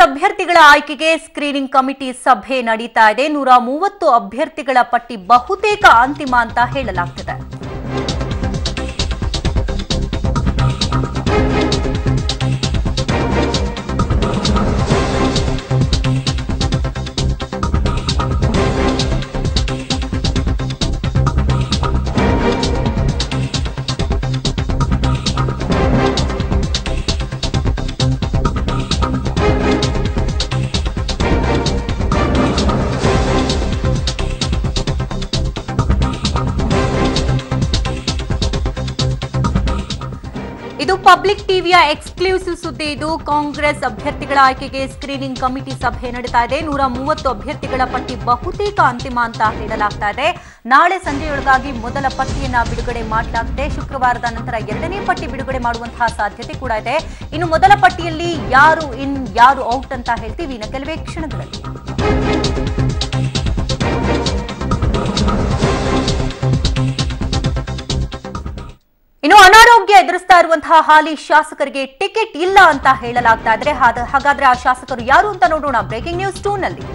ಅಭ್ಯರ್ಥಿಗಳ ಆಯ್ಕೆಗೆ screening committee ಸಭೆ ನಡೀತಾ ಇದೆ ನೂರ ಮೂವತ್ತು ಅಭ್ಯರ್ಥಿಗಳ ಪಟ್ಟಿ ಬಹುತೇಕ ಅಂತಿಮ ಅಂತ ಹೇಳಲಾಗ್ತಿದೆ ಇದು ಪಬ್ಲಿಕ್ ಟಿವಿಯ ಎಕ್ಸ್ಕ್ಲೂಸಿವ್ ಸುದ್ದಿ ಇದು ಕಾಂಗ್ರೆಸ್ ಅಭ್ಯರ್ಥಿಗಳ ಆಯ್ಕೆಗೆ ಸ್ಕ್ರೀನಿಂಗ್ ಕಮಿಟಿ ಸಭೆ ನಡೀತಾ ಇದೆ ನೂರ ಮೂವತ್ತು ಅಭ್ಯರ್ಥಿಗಳ ಪಟ್ಟಿ ಬಹುತೇಕ ಅಂತಿಮ ಅಂತ ಹೇಳಲಾಗ್ತಾ ಇದೆ ನಾಳೆ ಸಂಜೆಯೊಳಗಾಗಿ ಮೊದಲ ಪಟ್ಟಿಯನ್ನ ಬಿಡುಗಡೆ ಮಾಡಲಾಗಿದೆ ಶುಕ್ರವಾರದ ನಂತರ ಎರಡನೇ ಪಟ್ಟಿ ಬಿಡುಗಡೆ ಮಾಡುವಂತಹ ಸಾಧ್ಯತೆ ಕೂಡ ಇದೆ ಇನ್ನು ಮೊದಲ ಪಟ್ಟಿಯಲ್ಲಿ ಯಾರು ಇನ್ ಯಾರು ಔಟ್ ಅಂತ ಹೇಳ್ತೀವಿ ಇನ್ನು ಕೆಲವೇ ಕ್ಷಣಗಳಲ್ಲಿ ಇನ್ನು ಅನಾರೋಗ್ಯ ಎದುರಿಸ್ತಾ ಇರುವಂತಹ ಹಾಲಿ ಶಾಸಕರಿಗೆ ಟಿಕೆಟ್ ಇಲ್ಲ ಅಂತ ಹೇಳಲಾಗ್ತಾ ಇದ್ರೆ ಹಾದ- ಹಾಗಾದ್ರೆ ಆ ಶಾಸಕರು ಯಾರು ಅಂತ ನೋಡೋಣ ಬ್ರೇಕಿಂಗ್ ನ್ಯೂಸ್ ಟೂ ನಲ್ಲಿ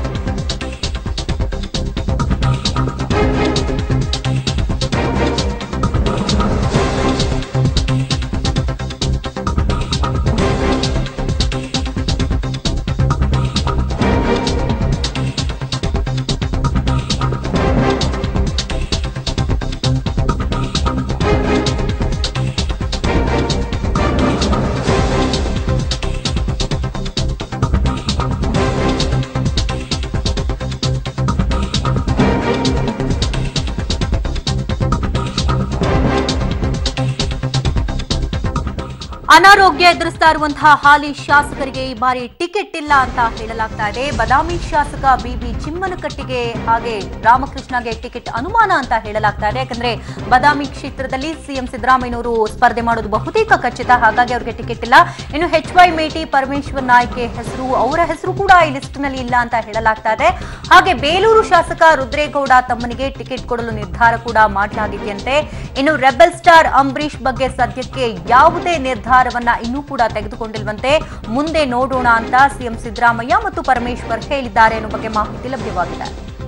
ಅನಾರೋಗ್ಯ ಎದುರಿಸ್ತಾ ಇರುವಂತಹ ಹಾಲಿ ಶಾಸಕರಿಗೆ ಈ ಬಾರಿ ಟಿಕೆಟ್ ಇಲ್ಲ ಅಂತ ಹೇಳಲಾಗ್ತಾ ಇದೆ ಬದಾಮಿ ಶಾಸಕ ಬಿಬಿ ಚಿಮ್ಮನಕಟ್ಟಿಗೆ ಹಾಗೆ ರಾಮಕೃಷ್ಣಗೆ ಟಿಕೆಟ್ ಅನುಮಾನ ಅಂತ ಹೇಳಲಾಗ್ತಾ ಇದೆ ಯಾಕಂದ್ರೆ ಬದಾಮಿ ಕ್ಷೇತ್ರದಲ್ಲಿ ಸಿಎಂ ಸಿದ್ದರಾಮಯ್ಯನವರು ಸ್ಪರ್ಧೆ ಮಾಡೋದು ಬಹುತೇಕ ಖಚಿತ ಹಾಗಾಗಿ ಅವರಿಗೆ ಟಿಕೆಟ್ ಇಲ್ಲ ಇನ್ನು ಎಚ್ ವೈ ಮೇಟಿ ಪರಮೇಶ್ವರ್ ನಾಯ್ಕೆ ಹೆಸರು ಅವರ ಹೆಸರು ಕೂಡ ಈ ಲಿಸ್ಟ್ ನಲ್ಲಿ ಇಲ್ಲ ಅಂತ ಹೇಳಲಾಗ್ತಾ ಇದೆ ಹಾಗೆ ಬೇಲೂರು ಶಾಸಕ ರುದ್ರೇಗೌಡ ತಮ್ಮನಿಗೆ ಟಿಕೆಟ್ ಕೊಡಲು ನಿರ್ಧಾರ ಕೂಡ ಮಾಡಲಾಗಿದೆಯಂತೆ ಇನ್ನು ರೆಬೆಲ್ ಸ್ಟಾರ್ ಅಂಬರೀಶ್ ಬಗ್ಗೆ ಸದ್ಯಕ್ಕೆ ಯಾವುದೇ ನಿರ್ಧಾರವನ್ನ ಇನ್ನೂ ಕೂಡ ತೆಗೆದುಕೊಂಡಿಲ್ವಂತೆ ಮುಂದೆ ನೋಡೋಣ ಅಂತ ಸಿಎಂ ಸಿದ್ದರಾಮಯ್ಯ ಮತ್ತು ಪರಮೇಶ್ವರ್ ಹೇಳಿದ್ದಾರೆ ಅನ್ನೋ ಬಗ್ಗೆ ಮಾಹಿತಿ ಲಭ್ಯವಾಗಿದೆ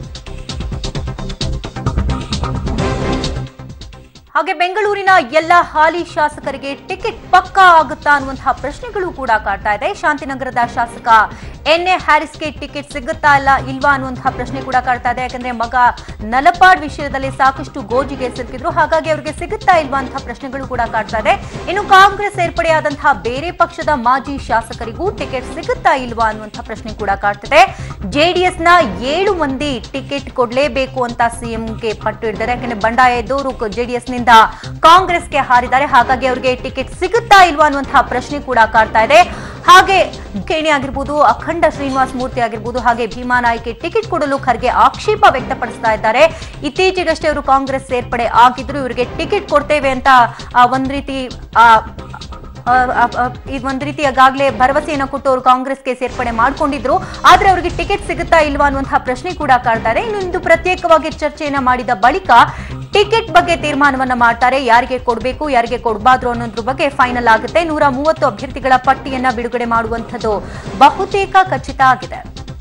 ಹಾಗೆ ಬೆಂಗಳೂರಿನ ಎಲ್ಲ ಹಾಲಿ ಶಾಸಕರಿಗೆ ಟಿಕೆಟ್ ಪಕ್ಕಾ ಆಗುತ್ತಾ ಅನ್ನುವಂತಹ ಪ್ರಶ್ನೆಗಳು ಕೂಡ ಕಾಡ್ತಾ ಇದೆ ಶಾಂತಿನಗರದ ಶಾಸಕ ಎನ್ ಎ ಹ್ಯಾರಿಸ್ಗೆ ಟಿಕೆಟ್ ಸಿಗುತ್ತಾ ಇಲ್ಲ ಇಲ್ವಾ ಅನ್ನುವಂತಹ ಪ್ರಶ್ನೆ ಕೂಡ ಕಾಡ್ತಾ ಇದೆ ಯಾಕಂದ್ರೆ ಮಗ ನಲಪಾಡ್ ವಿಷಯದಲ್ಲಿ ಸಾಕಷ್ಟು ಗೋಜಿಗೆ ಸಿಲುಕಿದ್ರು ಹಾಗಾಗಿ ಅವರಿಗೆ ಸಿಗುತ್ತಾ ಇಲ್ವಾ ಅಂತ ಪ್ರಶ್ನೆಗಳು ಕೂಡ ಕಾಡ್ತಾ ಇದೆ ಇನ್ನು ಕಾಂಗ್ರೆಸ್ ಸೇರ್ಪಡೆಯಾದಂತಹ ಬೇರೆ ಪಕ್ಷದ ಮಾಜಿ ಶಾಸಕರಿಗೂ ಟಿಕೆಟ್ ಸಿಗುತ್ತಾ ಇಲ್ವಾ ಅನ್ನುವಂತಹ ಪ್ರಶ್ನೆ ಕೂಡ ಕಾಡ್ತಿದೆ ಜೆಡಿಎಸ್ ನ ಏಳು ಮಂದಿ ಟಿಕೆಟ್ ಕೊಡ್ಲೇಬೇಕು ಅಂತ ಸಿಎಂಗೆ ಪಟ್ಟು ಹಿಡಿದ್ದಾರೆ ಯಾಕಂದ್ರೆ ಬಂಡಾಯ ಎದ್ದವರು ಜೆಡಿಎಸ್ ನಿಂದ ಕಾಂಗ್ರೆಸ್ಗೆ ಹಾರಿದ್ದಾರೆ ಹಾಗಾಗಿ ಅವರಿಗೆ ಟಿಕೆಟ್ ಸಿಗುತ್ತಾ ಇಲ್ವಾ ಅನ್ನುವಂತಹ ಪ್ರಶ್ನೆ ಕೂಡ ಕಾಡ್ತಾ ಇದೆ ಹಾಗೆ ಕೇಣಿ ಆಗಿರ್ಬೋದು ಅಖಂಡ ಶ್ರೀನಿವಾಸ್ ಮೂರ್ತಿ ಆಗಿರ್ಬೋದು ಹಾಗೆ ಭೀಮಾ ನಾಯ್ಕೆ ಟಿಕೆಟ್ ಕೊಡಲು ಖರ್ಗೆ ಆಕ್ಷೇಪ ವ್ಯಕ್ತಪಡಿಸ್ತಾ ಇದ್ದಾರೆ ಇತ್ತೀಚೆಗಷ್ಟೇ ಅವರು ಕಾಂಗ್ರೆಸ್ ಸೇರ್ಪಡೆ ಆಗಿದ್ರು ಇವರಿಗೆ ಟಿಕೆಟ್ ಕೊಡ್ತೇವೆ ಅಂತ ಆ, ಒಂದ್ ರೀತಿ ಆ, ಆ, ಆ, ಆ, ಇದು ಒಂದ್ ರೀತಿ ಈಗಾಗಲೇ ಭರವಸೆಯನ್ನು ಕೊಟ್ಟು ಅವರು ಕಾಂಗ್ರೆಸ್ಗೆ ಸೇರ್ಪಡೆ ಮಾಡ್ಕೊಂಡಿದ್ರು ಆದ್ರೆ ಅವರಿಗೆ ಟಿಕೆಟ್ ಸಿಗುತ್ತಾ ಇಲ್ವಾ ಅನ್ನುವಂತಹ ಪ್ರಶ್ನೆ ಕೂಡ ಕಾಡ್ತಾರೆ ಇನ್ನು ಇಂದು ಪ್ರತ್ಯೇಕವಾಗಿ ಚರ್ಚೆಯನ್ನ ಮಾಡಿದ ಬಳಿಕ ಟಿಕೆಟ್ ಬಗ್ಗೆ ತೀರ್ಮಾನವನ್ನ ಮಾಡ್ತಾರೆ ಯಾರಿಗೆ ಕೊಡಬೇಕು ಯಾರಿಗೆ ಕೊಡಬಾರ್ದು ಅನ್ನೋದ್ರ ಬಗ್ಗೆ ಫೈನಲ್ ಆಗುತ್ತೆ ನೂರ ಮೂವತ್ತು ಅಭ್ಯರ್ಥಿಗಳ ಪಟ್ಟಿಯನ್ನ ಬಿಡುಗಡೆ ಮಾಡುವಂಥದ್ದು ಬಹುತೇಕ ಖಚಿತ ಆಗಿದೆ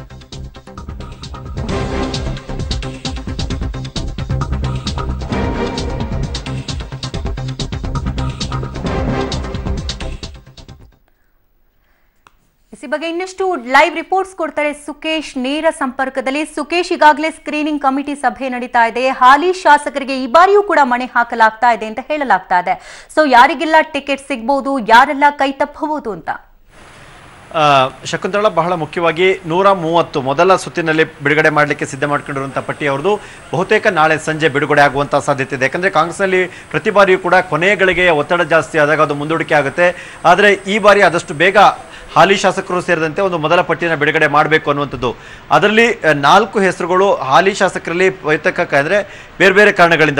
ಈ ಬಗ್ಗೆ ಇನ್ನಷ್ಟು ಲೈವ್ ರಿಪೋರ್ಟ್ಸ್ ಕೊಡ್ತಾರೆ ಸುಕೇಶ್ ನೇರ ಸಂಪರ್ಕದಲ್ಲಿ ಸುಕೇಶ್ ಈಗಾಗಲೇ ಸ್ಕ್ರೀನಿಂಗ್ ಕಮಿಟಿ ಸಭೆ ನಡೀತಾ ಇದೆ ಹಾಲಿ ಶಾಸಕರಿಗೆ ಈ ಬಾರಿಯೂ ಕೂಡ ಮಣೆ ಹಾಕಲಾಗ್ತಾ ಇದೆ ಅಂತ ಹೇಳಲಾಗ್ತಾ ಇದೆ ಸೊ ಯಾರಿಗೆಲ್ಲ ಟಿಕೆಟ್ ಸಿಗ್ಬಹುದು ಯಾರೆಲ್ಲ ಕೈ ತಪ್ಪಬಹುದು ಅಂತ ಆ, ಶಕುಂತಳ ಬಹಳ ಮುಖ್ಯವಾಗಿ ನೂರ ಮೂವತ್ತು ಮೊದಲ ಸುತ್ತಿನಲ್ಲಿ ಬಿಡುಗಡೆ ಮಾಡಲಿಕ್ಕೆ ಸಿದ್ಧ ಮಾಡ್ಕೊಂಡಿರುವಂಥ ಪಟ್ಟಿ ಅವ್ರದ್ದು ಬಹುತೇಕ ನಾಳೆ ಸಂಜೆ ಬಿಡುಗಡೆ ಆಗುವಂಥ ಸಾಧ್ಯತೆ ಇದೆ ಯಾಕಂದರೆ ಕಾಂಗ್ರೆಸ್ನಲ್ಲಿ ಪ್ರತಿ ಬಾರಿಯೂ ಕೂಡ ಕೊನೆಯ ಗಳಿಗೆ ಒತ್ತಡ ಜಾಸ್ತಿ ಆದಾಗ ಅದು ಮುಂದೂಡಿಕೆ ಆಗುತ್ತೆ ಆದರೆ ಈ ಬಾರಿ ಆದಷ್ಟು ಬೇಗ ಹಾಲಿ ಶಾಸಕರು ಸೇರಿದಂತೆ ಒಂದು ಮೊದಲ ಪಟ್ಟಿಯನ್ನು ಬಿಡುಗಡೆ ಮಾಡಬೇಕು ಅನ್ನುವಂಥದ್ದು ಅದರಲ್ಲಿ ಆ, ನಾಲ್ಕು ಹೆಸರುಗಳು ಹಾಲಿ ಶಾಸಕರಲ್ಲಿ ವೈತಕ ಅಂದರೆ ಬೇರೆ ಬೇರೆ ಕಾರಣಗಳಿಂದಾಗಿ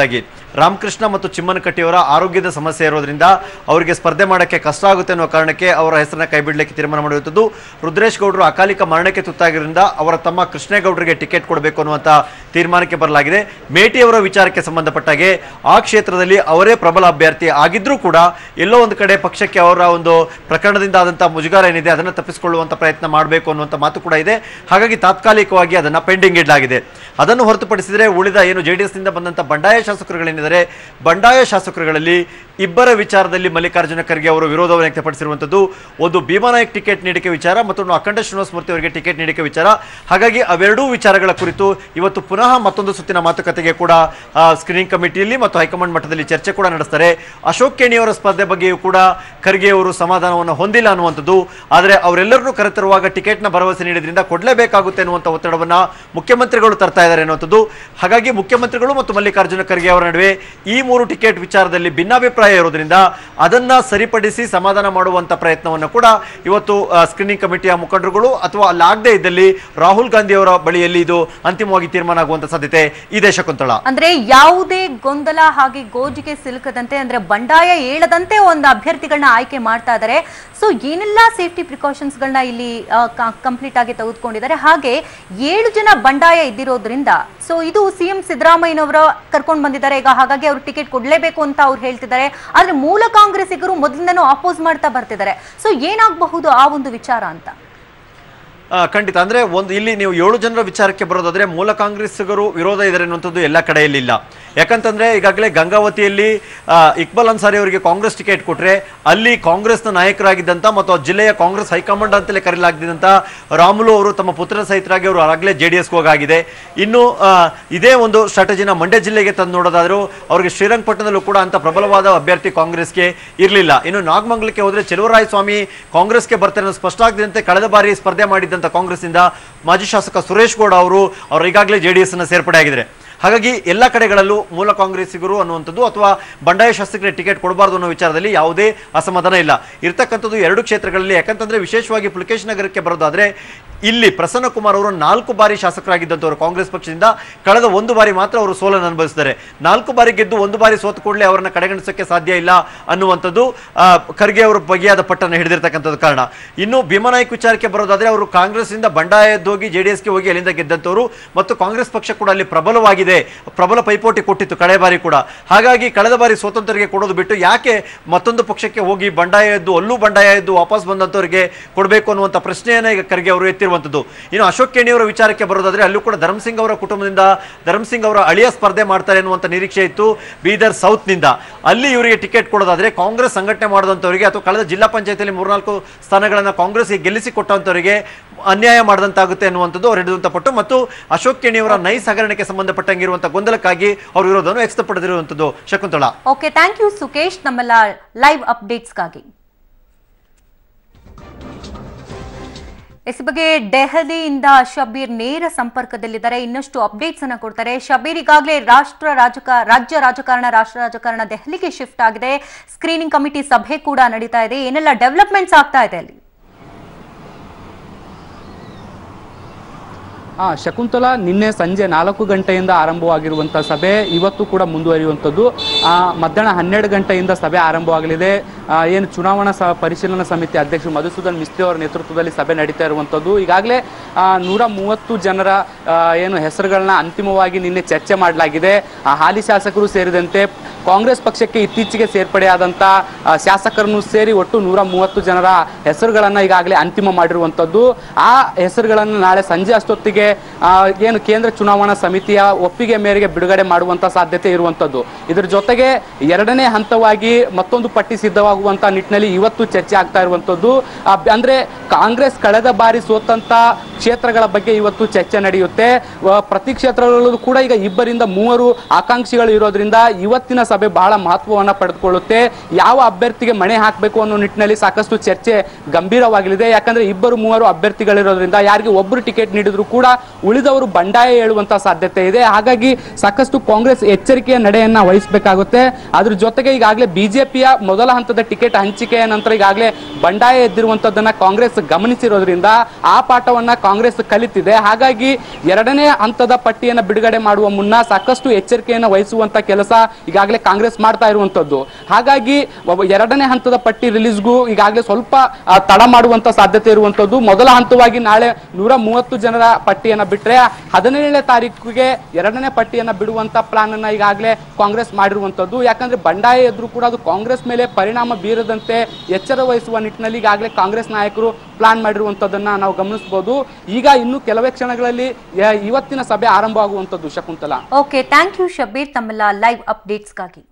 ರಾಮಕೃಷ್ಣ ಮತ್ತು ಚಿಮ್ಮನಕಟ್ಟಿಯವರ ಆರೋಗ್ಯದ ಸಮಸ್ಯೆ ಇರೋದ್ರಿಂದ ಅವರಿಗೆ ಸ್ಪರ್ಧೆ ಮಾಡೋಕ್ಕೆ ಕಷ್ಟ ಆಗುತ್ತೆ ಅನ್ನೋ ಕಾರಣಕ್ಕೆ ಅವರ ಹೆಸರನ್ನ ಕೈಬಿಡಲಿಕ್ಕೆ ತೀರ್ಮಾನ ಮಾಡಿರುವಂಥದ್ದು ರುದ್ರೇಶ್ ಗೌಡರು ಅಕಾಲಿಕ ಮರಣಕ್ಕೆ ತುತ್ತಾಗಿರೋದ್ರಿಂದ ಅವರ ತಮ್ಮ ಕೃಷ್ಣೇಗೌಡರಿಗೆ ಟಿಕೆಟ್ ಕೊಡಬೇಕು ಅನ್ನುವಂಥ ತೀರ್ಮಾನಕ್ಕೆ ಬರಲಾಗಿದೆ ಮೇಟಿಯವರ ವಿಚಾರಕ್ಕೆ ಸಂಬಂಧಪಟ್ಟಾಗೆ ಆ ಕ್ಷೇತ್ರದಲ್ಲಿ ಅವರೇ ಪ್ರಬಲ ಅಭ್ಯರ್ಥಿ ಆಗಿದ್ರೂ ಕೂಡ ಎಲ್ಲೋ ಒಂದು ಕಡೆ ಪಕ್ಷಕ್ಕೆ ಅವರ ಒಂದು ಪ್ರಕರಣದಿಂದ ಆದಂತಹ ಮುಜುಗರ ಏನಿದೆ ಅದನ್ನು ತಪ್ಪಿಸಿಕೊಳ್ಳುವಂತ ಪ್ರಯತ್ನ ಮಾಡಬೇಕು ಅನ್ನುವಂಥ ಮಾತು ಕೂಡ ಇದೆ ಹಾಗಾಗಿ ತಾತ್ಕಾಲಿಕವಾಗಿ ಅದನ್ನ ಪೆಂಡಿಂಗ್ ಇಡಲಾಗಿದೆ ಅದನ್ನು ಹೊರತುಪಡಿಸಿದರೆ ಉಳಿದ ಏನು ಜೆ ಡಿ ಎಸ್ನಿಂದ ಬಂದಂಥ ಬಂಡಾಯ ಶಾಸಕರುಗಳೇನಿದ್ದಾರೆ ಬಂಡಾಯ ಶಾಸಕರುಗಳಲ್ಲಿ ಇಬ್ಬರ ವಿಚಾರದಲ್ಲಿ ಮಲ್ಲಿಕಾರ್ಜುನ ಖರ್ಗೆ ಅವರು ವಿರೋಧವನ್ನು ವ್ಯಕ್ತಪಡಿಸಿರುವಂಥದ್ದು ಒಂದು ಭೀಮಾನಾಯಕ್ ಟಿಕೆಟ್ ನೀಡಿಕೆ ವಿಚಾರ ಮತ್ತೊಂದು ಅಖಂಡ ಶ್ರೀನಿವಾಸ ಮೂರ್ತಿ ಅವರಿಗೆ ಟಿಕೆಟ್ ನೀಡಿಕೆ ವಿಚಾರ ಹಾಗಾಗಿ ಅವೆರಡೂ ವಿಚಾರಗಳ ಕುರಿತು ಇವತ್ತು ಪುನಃ ಮತ್ತೊಂದು ಸುತ್ತಿನ ಮಾತುಕತೆಗೆ ಕೂಡ ಸ್ಕ್ರೀನಿಂಗ್ ಕಮಿಟಿಯಲ್ಲಿ ಮತ್ತು ಹೈಕಮಾಂಡ್ ಮಟ್ಟದಲ್ಲಿ ಚರ್ಚೆ ಕೂಡ ನಡೆಸ್ತಾರೆ ಅಶೋಕ್ ಕೇಣಿಯವರ ಸ್ಪರ್ಧೆ ಬಗ್ಗೆಯೂ ಕೂಡ ಖರ್ಗೆ ಅವರು ಸಮಾಧಾನವನ್ನು ಹೊಂದಿಲ್ಲ ಅನ್ನುವಂಥದ್ದು ಆದರೆ ಅವರೆಲ್ಲರನ್ನೂ ಕರೆತರುವಾಗ ಟಿಕೆಟ್ನ ಭರವಸೆ ನೀಡಿದ್ರಿಂದ ಕೊಡಲೇಬೇಕಾಗುತ್ತೆ ಅನ್ನುವಂಥ ಒತ್ತಡವನ್ನ ಮುಖ್ಯಮಂತ್ರಿಗಳು ತರ್ತಾ ಇದ್ದಾರೆ ಅನ್ನುವಂಥದ್ದು ಹಾಗಾಗಿ ಮುಖ್ಯಮಂತ್ರಿಗಳು ಮತ್ತು ಮಲ್ಲಿಕಾರ್ಜುನ ಖರ್ಗೆ ಅವರ ನಡುವೆ ಈ ಮೂರು ಟಿಕೆಟ್ ವಿಚಾರದಲ್ಲಿ ಭಿನ್ನಾಭಿಪ್ರಾಯ ಇರೋದ್ರಿಂದ ಅದನ್ನ ಸರಿಪಡಿಸಿ ಸಮಾಧಾನ ಮಾಡುವಂತ ಪ್ರಯತ್ನವನ್ನು ಕೂಡ ಇವತ್ತು ಸ್ಕ್ರೀನಿಂಗ್ ಕಮಿಟಿಯ ಮುಖಂಡರುಗಳು ಅಥವಾ ಅಲ್ಲಾಗದೇ ಇದ್ದಲ್ಲಿ ರಾಹುಲ್ ಗಾಂಧಿ ಅವರ ಬಳಿಯಲ್ಲಿ ಇದು ಅಂತಿಮವಾಗಿ ತೀರ್ಮಾನ ಆಗುವಂತ ಸಾಧ್ಯತೆ ಇದೆ ಶಕುಂತಳ ಅಂದ್ರೆ ಯಾವುದೇ ಗೊಂದಲ ಹಾಗೆ ಗೋಜಿಗೆ ಸಿಲುಕದಂತೆ ಅಂದ್ರೆ ಬಂಡಾಯ ಏಳದಂತೆ ಒಂದು ಅಭ್ಯರ್ಥಿಗಳನ್ನ ಆಯ್ಕೆ ಮಾಡ್ತಾ ಇದ್ದಾರೆ ಸೊ ಏನೆಲ್ಲ ಸೇಫ್ಟಿ ಪ್ರಿಕಾಷನ್ಸ್ ಗಳನ್ನ ಇಲ್ಲಿ ಕಂಪ್ಲೀಟ್ ಆಗಿ ತೆಗೆದುಕೊಂಡಿದ್ದಾರೆ ಹಾಗೆ ಏಳು ಜನ ಬಂಡಾಯ ಇದ್ದಿರೋದ್ರಿಂದ ಸೊ ಇದು ಸಿಎಂ ಸಿದ್ದರಾಮಯ್ಯನವರ ಕರ್ಕೊಂಡು ಬಂದಿದ್ದಾರೆ ಈಗ ಹಾಗಾಗಿ ಅವ್ರು ಟಿಕೆಟ್ ಕೊಡ್ಲೇಬೇಕು ಅಂತ ಅವ್ರು ಹೇಳ್ತಿದ್ದಾರೆ ಆದ್ರೆ ಮೂಲ ಕಾಂಗ್ರೆಸ್ಸಿಗರು ಮೊದಲಿಂದನೂ ಅಪೋಸ್ ಮಾಡ್ತಾ ಬರ್ತಿದ್ದಾರೆ ಸೊ ಏನಾಗಬಹುದು ಆ ಒಂದು ವಿಚಾರ ಅಂತ ಆ, ಖಂಡಿತ ಅಂದ್ರೆ ಒಂದು ಇಲ್ಲಿ ನೀವು ಏಳು ಜನರ ವಿಚಾರಕ್ಕೆ ಬರೋದಾದ್ರೆ ಮೂಲ ಕಾಂಗ್ರೆಸ್ಸಿಗರು ವಿರೋಧ ಇದೆ ಅನ್ನುವಂಥದ್ದು ಎಲ್ಲ ಕಡೆಯಲ್ಲಿ ಇಲ್ಲ ಯಾಕಂತಂದ್ರೆ ಈಗಾಗಲೇ ಗಂಗಾವತಿಯಲ್ಲಿ ಆ, ಇಕ್ಬಾಲ್ ಅನ್ಸಾರಿ ಅವರಿಗೆ ಕಾಂಗ್ರೆಸ್ ಟಿಕೆಟ್ ಕೊಟ್ರೆ ಅಲ್ಲಿ ಕಾಂಗ್ರೆಸ್ನ ನಾಯಕರಾಗಿದ್ದಂತ ಮತ್ತು ಆ ಜಿಲ್ಲೆಯ ಕಾಂಗ್ರೆಸ್ ಹೈಕಮಾಂಡ್ ಅಂತಲೇ ಕರೆಯಲಾಗಿದ್ದಂತ ರಾಮುಲು ಅವರು ತಮ್ಮ ಪುತ್ರ ಸಹಿತರಾಗಿ ಅವರು ಆಗಲೇ ಜೆ ಡಿ ಎಸ್ಗೆ ಹೋಗಾಗಿದೆ ಇನ್ನು ಆ, ಇದೇ ಒಂದು ಸ್ಟ್ರಾಟಜಿನ ಮಂಡ್ಯ ಜಿಲ್ಲೆಗೆ ತಂದು ನೋಡೋದಾದ್ರೂ ಅವರಿಗೆ ಶ್ರೀರಂಗಪಟ್ಟಣದಲ್ಲೂ ಕೂಡ ಅಂತ ಪ್ರಬಲವಾದ ಅಭ್ಯರ್ಥಿ ಕಾಂಗ್ರೆಸ್ಗೆ ಇರಲಿಲ್ಲ ಇನ್ನು ನಾಗಮಂಗಲಕ್ಕೆ ಹೋದ್ರೆ ಚೆಲುವರಾಯ ಸ್ವಾಮಿ ಕಾಂಗ್ರೆಸ್ಗೆ ಬರ್ತಾರೆ ಅನ್ನೋದು ಸ್ಪಷ್ಟ ಆಗದಂತೆ ಕಳೆದ ಬಾರಿ ಸ್ಪರ್ಧೆ ಮಾಡಿದ್ದಂಥ ಕಾಂಗ್ರೆಸ್ನಿಂದ ಮಾಜಿ ಶಾಸಕ ಸುರೇಶ್ ಗೌಡ ಅವರು ಅವರು ಈಗಾಗಲೇ ಜೆ ಡಿ ಎಸ್ನ ಸೇರ್ಪಡೆ ಆಗಿದ್ದಾರೆ ಹಾಗಾಗಿ ಎಲ್ಲ ಕಡೆಗಳಲ್ಲೂ ಮೂಲ ಕಾಂಗ್ರೆಸ್ಸಿಗರು ಅನ್ನುವಂಥದ್ದು ಅಥವಾ ಬಂಡಾಯ ಶಾಸಕರಿಗೆ ಟಿಕೆಟ್ ಕೊಡಬಾರ್ದು ಅನ್ನೋ ವಿಚಾರದಲ್ಲಿ ಯಾವುದೇ ಅಸಮಾಧಾನ ಇಲ್ಲ ಇರ್ತಕ್ಕಂಥದ್ದು ಎರಡು ಕ್ಷೇತ್ರಗಳಲ್ಲಿ ಯಾಕಂತಂದ್ರೆ ವಿಶೇಷವಾಗಿ ಪುಲಕೇಶ್ ನಗರಕ್ಕೆ ಬರೋದಾದ್ರೆ ಇಲ್ಲಿ ಪ್ರಸನ್ನ ಕುಮಾರ್ ಅವರು ನಾಲ್ಕು ಬಾರಿ ಶಾಸಕರಾಗಿದ್ದಂಥವ್ರು ಕಾಂಗ್ರೆಸ್ ಪಕ್ಷದಿಂದ ಕಳೆದ ಒಂದು ಬಾರಿ ಮಾತ್ರ ಅವರು ಸೋಲನ್ನು ಅನುಭವಿಸಿದ್ದಾರೆ ನಾಲ್ಕು ಬಾರಿ ಗೆದ್ದು ಒಂದು ಬಾರಿ ಸೋತು ಕೂಡಲೇ ಅವರನ್ನ ಕಡೆಗಣಿಸೋಕೆ ಸಾಧ್ಯ ಇಲ್ಲ ಅನ್ನುವಂಥದ್ದು ಆ, ಖರ್ಗೆ ಅವರು ಬಗೆಯಾದ ಪಟ್ಟನ್ನು ಹಿಡಿದಿರ್ತಕ್ಕಂಥದ್ದು ಕಾರಣ ಇನ್ನು ಭೀಮನಾಯಕ್ ವಿಚಾರಕ್ಕೆ ಬರೋದಾದ್ರೆ ಅವರು ಕಾಂಗ್ರೆಸ್ನಿಂದ ಬಂಡಾಯ ಎದ್ದು ಹೋಗಿ ಜೆ ಡಿ ಎಸ್ಗೆ ಹೋಗಿ ಅಲ್ಲಿಂದ ಗೆದ್ದಂಥವ್ರು ಮತ್ತು ಕಾಂಗ್ರೆಸ್ ಪಕ್ಷ ಕೂಡ ಅಲ್ಲಿ ಪ್ರಬಲವಾಗಿದೆ ಪ್ರಬಲ ಪೈಪೋಟಿ ಕೊಟ್ಟಿತ್ತು ಕಳೆ ಬಾರಿ ಕೂಡ ಹಾಗಾಗಿ ಕಳೆದ ಬಾರಿ ಸ್ವತಂತ್ರರಿಗೆ ಕೊಡೋದು ಬಿಟ್ಟು ಯಾಕೆ ಮತ್ತೊಂದು ಪಕ್ಷಕ್ಕೆ ಹೋಗಿ ಬಂಡಾಯ ಎದ್ದು ಅಲ್ಲೂ ಬಂಡಾಯ ಎದ್ದು ವಾಪಸ್ ಬಂದಂಥವ್ರಿಗೆ ಕೊಡಬೇಕು ಅನ್ನುವಂಥ ಪ್ರಶ್ನೆಯನ್ನ ಈಗ ಖರ್ಗೆ ಅವರು ಎತ್ತಿರುವಂಥದ್ದು ಇನ್ನು ಅಶೋಕ್ ಕೇಣಿಯವರ ವಿಚಾರಕ್ಕೆ ಬರೋದಾದ್ರೆ ಅಲ್ಲೂ ಕೂಡ ಧರ್ಮಸಿಂಗ್ ಅವರ ಕುಟುಂಬದಿಂದ ಧರ್ಮಸಿಂಗ್ ಅವರ ಅಳಿಯ ಸ್ಪರ್ಧೆ ಮಾಡ್ತಾರೆ ಅನ್ನುವಂಥ ನಿರೀಕ್ಷೆ ಇತ್ತು ಬೀದರ್ ಸೌತ್ನಿಂದ ಅಲ್ಲಿ ಇವರಿಗೆ ಟಿಕೆಟ್ ಕೊಡೋದಾದ್ರೆ ಕಾಂಗ್ರೆಸ್ ಸಂಘಟನೆ ಮಾಡಿದಂಥವರಿಗೆ ಅಥವಾ ಕಳೆದ ಜಿಲ್ಲಾ ಪಂಚಾಯತಿಯಲ್ಲಿ ಮೂರ್ನಾಲ್ಕು ಸ್ಥಾನಗಳನ್ನು ಕಾಂಗ್ರೆಸ್ಗೆ ಗೆಲ್ಲಿಸಿ ಕೊಟ್ಟಂಥವರಿಗೆ ಅನ್ಯಾಯ ಮಾಡಿದಂತಾಗುತ್ತೆ ಅನ್ನುವಂಥದ್ದು ಅವರು ಹಿಡಿದಂತ ಪಟ್ಟು ಮತ್ತು ಅಶೋಕ್ ಕೇಣಿಯವರ ನೈಸ್ ಹಗರಣಕ್ಕೆ ಸಂಬಂಧಪಟ್ಟಂಗಿರುವಂಥ ಗೊಂದಲಕ್ಕಾಗಿ ಅವರು ವಿರೋಧವನ್ನು ವ್ಯಕ್ತಪಡಿಸಿರುವಂಥದ್ದು Shakuntala okay thank you Sukesh ನಮ್ಮೆಲ್ಲ ಲೈವ್ ಅಪ್ಡೇಟ್ಸ್ಗಾಗಿ ಎಸ್ ಈ ಬಗ್ಗೆ ದೆಹಲಿಯಿಂದ ಶಬೀರ್ ನೇರ ಸಂಪರ್ಕದಲ್ಲಿದ್ದಾರೆ ಇನ್ನಷ್ಟು ಅಪ್ಡೇಟ್ಸ್ ಅನ್ನ ಕೊಡ್ತಾರೆ ಶಬೀರ್ ಈಗಾಗಲೇ ರಾಷ್ಟ್ರ ರಾಜಕ ರಾಜ್ಯ ರಾಜಕಾರಣ ರಾಷ್ಟ್ರ ರಾಜಕಾರಣ ದೆಹಲಿಗೆ ಶಿಫ್ಟ್ ಆಗಿದೆ ಸ್ಕ್ರೀನಿಂಗ್ ಕಮಿಟಿ ಸಭೆ ಕೂಡ ನಡೀತಾ ಇದೆ ಏನೆಲ್ಲ ಡೆವಲಪ್ಮೆಂಟ್ಸ್ ಆಗ್ತಾ ಇದೆ ಅಲ್ಲಿ ಆ ಶಕುಂತಲಾ ನಿನ್ನೆ ಸಂಜೆ ನಾಲ್ಕು ಗಂಟೆಯಿಂದ ಆರಂಭವಾಗಿರುವಂಥ ಸಭೆ ಇವತ್ತು ಕೂಡ ಮುಂದುವರಿಯುವಂಥದ್ದು ಆ, ಮಧ್ಯಾಹ್ನ ಹನ್ನೆರಡು ಗಂಟೆಯಿಂದ ಸಭೆ ಆರಂಭವಾಗಲಿದೆ ಆ, ಏನು ಚುನಾವಣಾ ಸ ಪರಿಶೀಲನಾ ಸಮಿತಿ ಅಧ್ಯಕ್ಷರು ಮಧುಸೂದನ್ ಮಿಸ್ತ್ರಿ ಅವರ ನೇತೃತ್ವದಲ್ಲಿ ಸಭೆ ನಡೀತಾ ಇರುವಂಥದ್ದು ಈಗಾಗಲೇ ಆ, ನೂರ ಮೂವತ್ತು ಜನರ ಆ, ಏನು ಹೆಸರುಗಳನ್ನ ಅಂತಿಮವಾಗಿ ನಿನ್ನೆ ಚರ್ಚೆ ಮಾಡಲಾಗಿದೆ ಆ ಹಾಲಿ ಶಾಸಕರು ಸೇರಿದಂತೆ ಕಾಂಗ್ರೆಸ್ ಪಕ್ಷಕ್ಕೆ ಇತ್ತೀಚೆಗೆ ಸೇರ್ಪಡೆಯಾದಂಥ ಆ, ಶಾಸಕರನ್ನು ಸೇರಿ ಒಟ್ಟು ನೂರ ಮೂವತ್ತು ಜನರ ಹೆಸರುಗಳನ್ನು ಈಗಾಗಲೇ ಅಂತಿಮ ಮಾಡಿರುವಂಥದ್ದು ಆ ಹೆಸರುಗಳನ್ನು ನಾಳೆ ಸಂಜೆ ಅಷ್ಟೊತ್ತಿಗೆ ಆ, ಏನು ಕೇಂದ್ರ ಚುನಾವಣಾ ಸಮಿತಿಯ ಒಪ್ಪಿಗೆ ಮೇರೆಗೆ ಬಿಡುಗಡೆ ಮಾಡುವಂತ ಸಾಧ್ಯತೆ ಇರುವಂಥದ್ದು ಇದರ ಜೊತೆಗೆ ಎರಡನೇ ಹಂತವಾಗಿ ಮತ್ತೊಂದು ಪಟ್ಟಿ ಸಿದ್ಧವಾಗುವಂತ ನಿಟ್ಟಿನಲ್ಲಿ ಇವತ್ತು ಚರ್ಚೆ ಆಗ್ತಾ ಇರುವಂಥದ್ದು ಆ, ಬ- ಅಂದ್ರೆ ಕಾಂಗ್ರೆಸ್ ಕಳೆದ ಬಾರಿ ಸೋತಂತ ಕ್ಷೇತ್ರಗಳ ಬಗ್ಗೆ ಇವತ್ತು ಚರ್ಚೆ ನಡೆಯುತ್ತೆ ವ- ಪ್ರತಿ ಕ್ಷೇತ್ರಗಳಲ್ಲೂ ಕೂಡ ಈಗ ಇಬ್ಬರಿಂದ ಮೂವರು ಆಕಾಂಕ್ಷಿಗಳು ಇರೋದ್ರಿಂದ ಇವತ್ತಿನ ಸಭೆ ಬಹಳ ಮಹತ್ವವನ್ನ ಪಡೆದುಕೊಳ್ಳುತ್ತೆ ಯಾವ ಅಭ್ಯರ್ಥಿಗೆ ಮಣೆ ಹಾಕಬೇಕು ಅನ್ನೋ ನಿಟ್ಟಿನಲ್ಲಿ ಸಾಕಷ್ಟು ಚರ್ಚೆ ಗಂಭೀರವಾಗಲಿದೆ ಯಾಕಂದ್ರೆ ಇಬ್ಬರು ಮೂವರು ಅಭ್ಯರ್ಥಿಗಳಿರೋದ್ರಿಂದ ಯಾರಿಗೆ ಒಬ್ಬರು ಟಿಕೆಟ್ ನೀಡಿದ್ರು ಕೂಡ ಉಳಿದವರು ಬಂಡಾಯ ಹೇಳುವಂತ ಸಾಧ್ಯತೆ ಇದೆ ಹಾಗಾಗಿ ಸಾಕಷ್ಟು ಕಾಂಗ್ರೆಸ್ ಎಚ್ಚರಿಕೆಯ ನಡೆಯನ್ನ ವಹಿಸಬೇಕಾಗುತ್ತೆ ಅದ್ರ ಜೊತೆಗೆ ಈಗಾಗಲೇ ಬಿಜೆಪಿಯ ಮೊದಲ ಹಂತದ ಟಿಕೆಟ್ ಹಂಚಿಕೆಯ ನಂತರ ಈಗಾಗಲೇ ಬಂಡಾಯ ಎದ್ದಿರುವಂತದ್ದನ್ನ ಕಾಂಗ್ರೆಸ್ ಗಮನಿಸಿರೋದ್ರಿಂದ ಆ ಪಾಠವನ್ನ ಕಾಂಗ್ರೆಸ್ ಕಲಿತಿದೆ ಹಾಗಾಗಿ ಎರಡನೇ ಹಂತದ ಪಟ್ಟಿಯನ್ನು ಬಿಡುಗಡೆ ಮಾಡುವ ಮುನ್ನ ಸಾಕಷ್ಟು ಎಚ್ಚರಿಕೆಯನ್ನು ವಹಿಸುವಂತ ಕೆಲಸ ಈಗಾಗಲೇ ಕಾಂಗ್ರೆಸ್ ಮಾಡ್ತಾ ಇರುವಂತದ್ದು ಹಾಗಾಗಿ ಒಬ್ಬ ಎರಡನೇ ಹಂತದ ಪಟ್ಟಿ ರಿಲೀಸ್ಗೂ ಈಗಾಗಲೇ ಸ್ವಲ್ಪ ಆ, ತಡ ಮಾಡುವಂತ ಸಾಧ್ಯತೆ ಇರುವಂತದ್ದು ಮೊದಲ ಹಂತವಾಗಿ ನಾಳೆ ನೂರ ಮೂವತ್ತು ಜನರ ಪಟ್ಟಿಯನ್ನ ಬಿಟ್ರೆ ಹದಿನೇಳನೇ ತಾರೀಕಿಗೆ ಎರಡನೇ ಪಟ್ಟಿಯನ್ನ ಬಿಡುವಂತ ಪ್ಲಾನ್ ಅನ್ನ ಈಗಾಗಲೇ ಕಾಂಗ್ರೆಸ್ ಮಾಡಿರುವಂತದ್ದು ಯಾಕಂದ್ರೆ ಬಂಡಾಯ ಎದುರು ಕೂಡ ಅದು ಕಾಂಗ್ರೆಸ್ ಮೇಲೆ ಪರಿಣಾಮ ಬೀರದಂತೆ ಎಚ್ಚರ ವಹಿಸುವ ನಿಟ್ಟಿನಲ್ಲಿ ಈಗಾಗಲೇ ಕಾಂಗ್ರೆಸ್ ನಾಯಕರು ಪ್ಲಾನ್ ಮಾಡಿರುವಂತದ್ದನ್ನ ನಾವು ಗಮನಿಸಬಹುದು ಈಗ ಇನ್ನು ಕೆಲವೇ ಕ್ಷಣಗಳಲ್ಲಿ ಯ- ಇವತ್ತಿನ ಸಭೆ ಆರಂಭ ಆಗುವಂತದ್ದು Shakuntala okay thank you Shabbir ತಮ್ಮೆಲ್ಲ ಲೈವ್ ಅಪ್ಡೇಟ್ಸ್ಗಾಗಿ